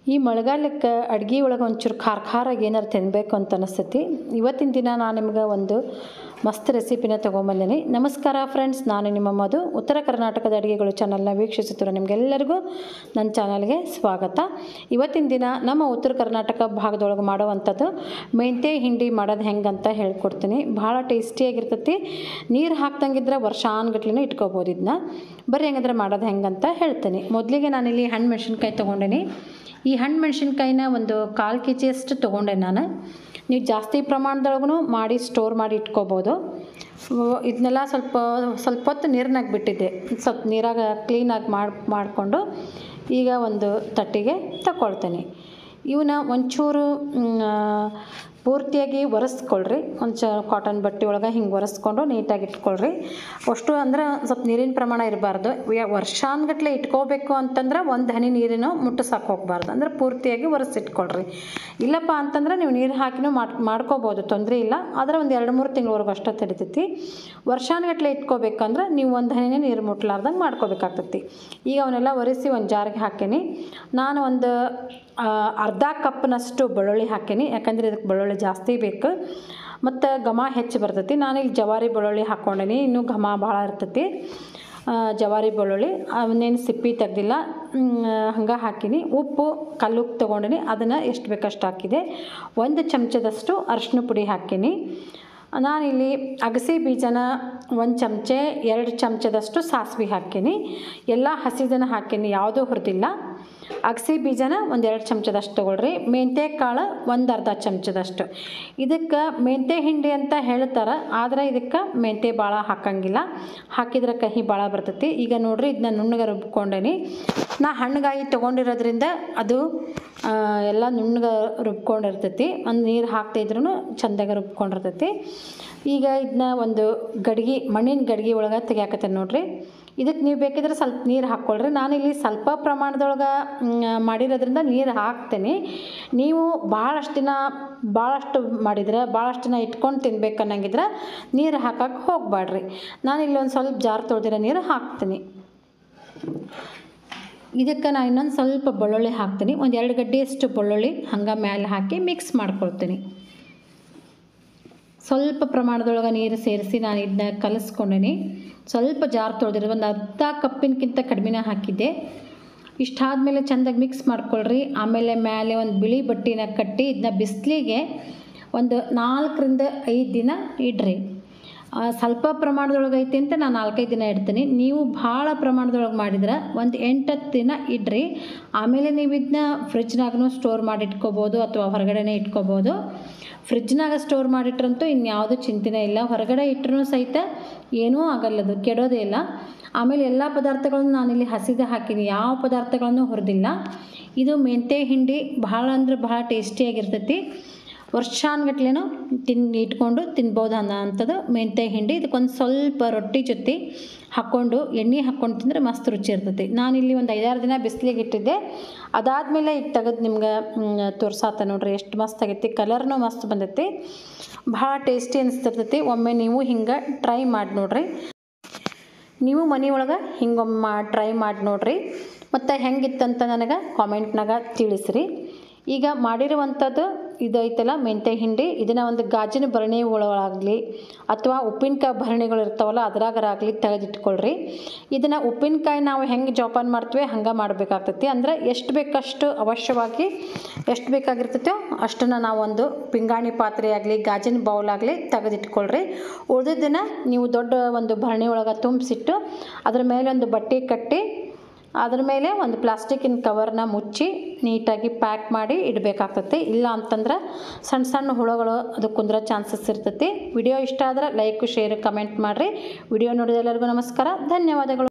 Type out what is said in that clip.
ಈ ಮಳೆಗಾಲಕ್ಕೆ ಅಡ್ಗೆ ಒಳಗೆ ಒಂಚೂರು ಖಾರ ಖಾರಾಗಿ ಏನಾರು ತಿನ್ನಬೇಕು ಅಂತ ಅನಿಸ್ತೈತಿ ಇವತ್ತಿನ ದಿನ ನಾನು ನಿಮ್ಗೆ ಒಂದು ಮಸ್ತ್ ರೆಸಿಪಿನ ತೊಗೊಂಬಂದಿನಿ ನಮಸ್ಕಾರ ಫ್ರೆಂಡ್ಸ್ ನಾನು ನಿಮ್ಮ ಮಧು ಉತ್ತರ ಕರ್ನಾಟಕದ ಅಡುಗೆಗಳು ಚಾನಲ್ನ ವೀಕ್ಷಿಸುತ್ತಿರೋ ನಿಮಗೆಲ್ಲರಿಗೂ ನನ್ನ ಚಾನಲ್ಗೆ ಸ್ವಾಗತ ಇವತ್ತಿನ ದಿನ ನಮ್ಮ ಉತ್ತರ ಕರ್ನಾಟಕ ಭಾಗದೊಳಗೆ ಮಾಡುವಂಥದ್ದು ಮೆಂತ್ಯ ಹಿಂಡಿ ಮಾಡೋದು ಹೆಂಗೆ ಅಂತ ಹೇಳ್ಕೊಡ್ತೀನಿ ಭಾಳ ಟೇಸ್ಟಿಯಾಗಿರ್ತೈತಿ ನೀರು ಹಾಕ್ದಂಗಿದ್ರೆ ವರ್ಷಾನ್ಗಟ್ಲೆನೂ ಇಟ್ಕೋಬೋದು ಇದನ್ನ ಬರ್ರಿ ಹೆಂಗಂದ್ರೆ ಮಾಡೋದು ಹೆಂಗಂತ ಹೇಳ್ತೀನಿ ಮೊದಲಿಗೆ ನಾನಿಲ್ಲಿ ಹಣ್ಣು ಮೆಣಸಿನ್ಕಾಯಿ ತೊಗೊಂಡಿನಿ ಈ ಹಣ್ಣು ಮೆಣಸಿನ್ಕಾಯಿನ ಒಂದು ಕಾಲು ಕೆ ಜಿಯಷ್ಟು ತೊಗೊಂಡೆ ನಾನು ನೀವು ಜಾಸ್ತಿ ಪ್ರಮಾಣದೊಳಗೂ ಮಾಡಿ ಸ್ಟೋರ್ ಮಾಡಿ ಇಟ್ಕೋಬೋದು ಇದನ್ನೆಲ್ಲ ಸ್ವಲ್ಪ ಸ್ವಲ್ಪ ಹೊತ್ತು ನೀರಿನಾಗ ಬಿಟ್ಟಿದ್ದೆ ಸ್ವಲ್ಪ ನೀರಾಗ ಕ್ಲೀನಾಗಿ ಮಾಡಿ ಮಾಡಿಕೊಂಡು ಈಗ ಒಂದು ತಟ್ಟೆಗೆ ತಗೊಳ್ತೇನೆ ಇವನ್ನ ಒಂಚೂರು ಪೂರ್ತಿಯಾಗಿ ಒರೆಸ್ಕೊಳ್ರಿ ಒಂದು ಚ ಕಾಟನ್ ಬಟ್ಟೆ ಒಳಗೆ ಹಿಂಗೆ ಒರೆಸ್ಕೊಂಡು ನೀಟಾಗಿ ಇಟ್ಕೊಳ್ರಿ ಅಷ್ಟು ಅಂದ್ರೆ ಸ್ವಲ್ಪ ನೀರಿನ ಪ್ರಮಾಣ ಇರಬಾರ್ದು ವರ್ಷಾನ್ಗಟ್ಲೆ ಇಟ್ಕೋಬೇಕು ಅಂತಂದ್ರೆ ಒಂದು ಹನಿ ನೀರಿನೂ ಮುಟ್ಟಿಸಕ್ಕೆ ಹೋಗ್ಬಾರ್ದು ಅಂದ್ರೆ ಪೂರ್ತಿಯಾಗಿ ಒರೆಸಿಟ್ಕೊಳ್ರಿ ಇಲ್ಲಪ್ಪ ಅಂತಂದ್ರೆ ನೀವು ನೀರು ಹಾಕಿನೂ ಮಾಡ್ ಮಾಡ್ಕೋಬೋದು ತೊಂದರೆ ಇಲ್ಲ ಆದರೆ ಒಂದು ಎರಡು ಮೂರು ತಿಂಗಳವರೆಗೂ ಅಷ್ಟೇ ತಡಿತೈತಿ ವರ್ಷಾನ್ಗಟ್ಲೆ ಇಟ್ಕೋಬೇಕಂದ್ರೆ ನೀವು ಒಂದು ಹನಿನೇ ನೀರು ಮುಟ್ಲಾರ್ದಂಗೆ ಮಾಡ್ಕೋಬೇಕಾಗ್ತೈತಿ ಈಗ ಅವನ್ನೆಲ್ಲ ಒರೆಸಿ ಒಂದು ಜಾರಿಗೆ ಹಾಕೀನಿ ನಾನು ಒಂದು ಅರ್ಧ ಕಪ್ನಷ್ಟು ಬೆಳ್ಳುಳ್ಳಿ ಹಾಕೀನಿ ಯಾಕಂದರೆ ಇದಕ್ಕೆ ಬೆಳ್ಳುಳ್ಳಿ ಜಾಸ್ತಿ ಬೇಕು ಮತ್ತು ಘಮ ಹೆಚ್ಚು ಬರ್ತೈತಿ ನಾನಿಲ್ಲಿ ಜವಾರಿ ಬೆಳ್ಳುಳ್ಳಿ ಹಾಕ್ಕೊಂಡೀನಿ ಇನ್ನೂ ಘಮ ಭಾಳ ಇರ್ತೈತಿ ಜವಾರಿ ಬೆಳ್ಳುಳ್ಳಿ ಅವನ್ನೇನು ಸಿಪ್ಪಿ ತೆಗ್ದಿಲ್ಲ ಹಂಗೆ ಹಾಕೀನಿ ಉಪ್ಪು ಕಲ್ಲುಪ್ಪು ತೊಗೊಂಡಿನಿ ಅದನ್ನು ಎಷ್ಟು ಬೇಕಷ್ಟು ಹಾಕಿದೆ ಒಂದು ಚಮಚದಷ್ಟು ಅರಿಶಿನ ಪುಡಿ ಹಾಕೀನಿ ನಾನಿಲ್ಲಿ ಅಗಸೆ ಬೀಜನ ಒಂದು ಚಮಚೆ ಎರಡು ಚಮಚದಷ್ಟು ಸಾಸಿವೆ ಹಾಕೀನಿ ಎಲ್ಲ ಹಸಿದನ ಹಾಕೀನಿ ಯಾವುದೂ ಹುರಿದಿಲ್ಲ ಅಗಸೆ ಬೀಜನ ಒಂದು ಎರಡು ಚಮಚದಷ್ಟು ತೊಗೊಳ್ರಿ ಮೆಂತ್ಯ ಕಾಳು ಒಂದು ಅರ್ಧ ಚಮಚದಷ್ಟು ಇದಕ್ಕೆ ಮೆಂತ್ಯ ಹಿಂಡಿ ಅಂತ ಹೇಳ್ತಾರೆ ಆದರೆ ಇದಕ್ಕೆ ಮೆಂತ್ಯ ಭಾಳ ಹಾಕಂಗಿಲ್ಲ ಹಾಕಿದ್ರೆ ಕಹಿ ಭಾಳ ಬರ್ತೈತಿ ಈಗ ನೋಡ್ರಿ ಇದನ್ನ ನುಣ್ಣಗೆ ರುಬ್ಕೊಂಡೇನಿ ನಾ ಹಣ್ಣುಗಾಯಿ ತೊಗೊಂಡಿರೋದ್ರಿಂದ ಅದು ಎಲ್ಲ ನುಣ್ಣಗೆ ರುಬ್ಕೊಂಡಿರ್ತೈತಿ ಒಂದು ನೀರು ಹಾಕ್ತಿದ್ರೂ ಚೆಂದಾಗಿ ರುಬ್ಕೊಂಡಿರ್ತೈತಿ ಈಗ ಇದನ್ನ ಒಂದು ಗಡ್ಗೆ ಮಣ್ಣಿನ ಗಡ್ಗೆ ಒಳಗೆ ತೆಗಿಯಾಕತ್ತೆ ನೋಡ್ರಿ ಇದಕ್ಕೆ ನೀವು ಬೇಕಿದ್ರೆ ಸ್ವಲ್ಪ ನೀರು ಹಾಕ್ಕೊಳ್ರಿ ನಾನಿಲ್ಲಿ ಸ್ವಲ್ಪ ಪ್ರಮಾಣದೊಳಗೆ ಮಾಡಿರೋದ್ರಿಂದ ನೀರು ಹಾಕ್ತೀನಿ ನೀವು ಭಾಳಷ್ಟು ದಿನ ಭಾಳಷ್ಟು ಮಾಡಿದ್ರೆ ಭಾಳಷ್ಟು ದಿನ ಇಟ್ಕೊಂಡು ತಿನ್ಬೇಕು ಅನ್ನಂಗಿದ್ರೆ ನೀರು ಹಾಕಕ್ಕೆ ಹೋಗಬೇಡ್ರಿ ನಾನಿಲ್ಲಿ ಒಂದು ಸ್ವಲ್ಪ ಜಾರ್ ತೊಳೆದಿರೋ ನೀರು ಹಾಕ್ತೀನಿ ಇದಕ್ಕೆ ನಾನು ಇನ್ನೊಂದು ಸ್ವಲ್ಪ ಬೆಳ್ಳುಳ್ಳಿ ಹಾಕ್ತೀನಿ ಒಂದು ಎರಡು ಗಡ್ಡೆಯಷ್ಟು ಬೆಳ್ಳುಳ್ಳಿ ಹಂಗೆ ಮೇಲೆ ಹಾಕಿ ಮಿಕ್ಸ್ ಮಾಡ್ಕೊಳ್ತೀನಿ ಸ್ವಲ್ಪ ಪ್ರಮಾಣದೊಳಗೆ ನೀರು ಸೇರಿಸಿ ನಾನು ಇದನ್ನ ಕಲಿಸ್ಕೊಂಡೀನಿ ಸ್ವಲ್ಪ ಜಾರ್ ತೊಳೆದಿರೋ ಒಂದು ಅರ್ಧ ಕಪ್ಪಿನಕ್ಕಿಂತ ಕಡಿಮೆನೇ ಹಾಕಿದ್ದೆ ಇಷ್ಟಾದಮೇಲೆ ಚೆಂದಾಗಿ ಮಿಕ್ಸ್ ಮಾಡ್ಕೊಳ್ರಿ ಆಮೇಲೆ ಮೇಲೆ ಒಂದು ಬಿಳಿ ಬಟ್ಟೆನ ಕಟ್ಟಿ ಇದನ್ನ ಬಿಸಿಲಿಗೆ ಒಂದು ನಾಲ್ಕರಿಂದ ಐದು ದಿನ ಇಡ್ರಿ ಸ್ವಲ್ಪ ಪ್ರಮಾಣದೊಳಗೆ ಐತಿ ಅಂತ ನಾನು ನಾಲ್ಕೈದು ದಿನ ಇಡ್ತೀನಿ ನೀವು ಭಾಳ ಪ್ರಮಾಣದೊಳಗೆ ಮಾಡಿದ್ರೆ ಒಂದು ಎಂಟತ್ತು ದಿನ ಇಡ್ರಿ ಆಮೇಲೆ ನೀವು ಇದನ್ನ ಫ್ರಿಜ್ನಾಗೂ ಸ್ಟೋರ್ ಮಾಡಿ ಇಟ್ಕೋಬೋದು ಅಥವಾ ಹೊರಗಡೆನೇ ಇಟ್ಕೋಬೋದು ಫ್ರಿಜ್ನಾಗ ಸ್ಟೋರ್ ಮಾಡಿಟ್ರಂತೂ ಇನ್ಯಾವುದೂ ಚಿಂತೆನೇ ಇಲ್ಲ ಹೊರಗಡೆ ಇಟ್ಟರೂ ಸಹಿತ ಏನೂ ಆಗಲ್ಲದು ಕೆಡೋದೇ ಇಲ್ಲ ಆಮೇಲೆ ಎಲ್ಲ ಪದಾರ್ಥಗಳನ್ನು ನಾನಿಲ್ಲಿ ಹಸಿದೆ ಹಾಕೀನಿ ಯಾವ ಪದಾರ್ಥಗಳನ್ನು ಹುರಿದಿಲ್ಲ ಇದು ಮೆಂತ್ಯ ಹಿಂಡಿ ಭಾಳ ಅಂದ್ರೆ ಭಾಳ ಟೇಸ್ಟಿಯಾಗಿರ್ತೈತಿ ವರ್ಷಾನ್ಗಟ್ಲೆನೂ ತಿನ್ ಇಟ್ಕೊಂಡು ತಿನ್ಬೋದು ಅನ್ನೋ ಅಂಥದ್ದು ಮೆಂತ್ಯ ಹಿಂಡಿ ಇದಕ್ಕೊಂದು ಸ್ವಲ್ಪ ರೊಟ್ಟಿ ಜೊತೆ ಹಾಕ್ಕೊಂಡು ಎಣ್ಣೆ ಹಾಕ್ಕೊಂಡು ತಿಂದರೆ ಮಸ್ತ್ ರುಚಿ ಇರ್ತೈತಿ ನಾನಿಲ್ಲಿ ಒಂದು ಐದಾರು ದಿನ ಬಿಸಿಲಿಗೆ ಇಟ್ಟಿದ್ದೆ ಅದಾದಮೇಲೆ ಈಗ ತೆಗೆದು ನಿಮ್ಗೆ ತೋರ್ಸಾತ ನೋಡ್ರಿ ಎಷ್ಟು ಮಸ್ತ್ ಆಗೈತಿ ಕಲರ್ನೂ ಮಸ್ತ್ ಬಂದೈತಿ ಭಾಳ ಟೇಸ್ಟಿ ಅನಿಸ್ತಿರ್ತೈತಿ ಒಮ್ಮೆ ನೀವು ಹಿಂಗೆ ಟ್ರೈ ಮಾಡಿ ನೋಡ್ರಿ ನೀವು ಮನೆಯೊಳಗೆ ಹಿಂಗೊಮ್ಮೆ ಟ್ರೈ ಮಾಡಿ ನೋಡ್ರಿ ಮತ್ತು ಹೆಂಗಿತ್ತಂತ ನನಗೆ ಕಾಮೆಂಟ್ನಾಗ ತಿಳಿಸ್ರಿ ಈಗ ಮಾಡಿರುವಂಥದ್ದು ಇದು ಐತಲ್ಲ ಮೆಂತ್ಯ ಹಿಂಡಿ ಇದನ್ನು ಒಂದು ಗಾಜಿನ ಭರಣಿ ಒಳಗಾಗಲಿ ಅಥವಾ ಉಪ್ಪಿನಕಾಯಿ ಭರಣಿಗಳು ಇರ್ತಾವಲ್ಲ ಅದ್ರಾಗರಾಗಲಿ ತೆಗೆದಿಟ್ಕೊಳ್ರಿ ಇದನ್ನು ಉಪ್ಪಿನಕಾಯಿ ನಾವು ಹೆಂಗೆ ಜೋಪಾನ ಮಾಡ್ತೀವಿ ಹಂಗೆ ಮಾಡಬೇಕಾಗ್ತೈತಿ ಅಂದರೆ ಎಷ್ಟು ಬೇಕಷ್ಟು ಅವಶ್ಯವಾಗಿ ಎಷ್ಟು ಬೇಕಾಗಿರ್ತೈತೋ ಅಷ್ಟನ್ನು ನಾವು ಒಂದು ಪಿಂಗಾಣಿ ಪಾತ್ರೆ ಆಗಲಿ ಗಾಜಿನ ಬೌಲ್ ಆಗಲಿ ತೆಗೆದಿಟ್ಕೊಳ್ರಿ ಉಳಿದಿದ್ದನ್ನು ನೀವು ದೊಡ್ಡ ಒಂದು ಭರಣಿ ಒಳಗೆ ತುಂಬಿಸಿಟ್ಟು ಅದ್ರ ಮೇಲೆ ಒಂದು ಬಟ್ಟೆ ಕಟ್ಟಿ ಅದ್ರ ಮೇಲೆ ಒಂದು ಪ್ಲಾಸ್ಟಿಕ್ಕಿನ ಕವರ್ನ ಮುಚ್ಚಿ ನೀಟಾಗಿ ಪ್ಯಾಕ್ ಮಾಡಿ ಇಡಬೇಕಾಗ್ತೈತಿ ಇಲ್ಲ ಅಂತಂದ್ರೆ ಸಣ್ಣ ಸಣ್ಣ ಹುಳುಗಳು ಅದು ಕುಂದ್ರೋ ಚಾನ್ಸಸ್ ಇರ್ತೈತಿ ವಿಡಿಯೋ ಇಷ್ಟ ಆದ್ರೆ ಲೈಕ್ ಶೇರ್ ಕಮೆಂಟ್ ಮಾಡಿರಿ ವಿಡಿಯೋ ನೋಡಿದ ಎಲ್ಲರಿಗೂ ನಮಸ್ಕಾರ ಧನ್ಯವಾದಗಳು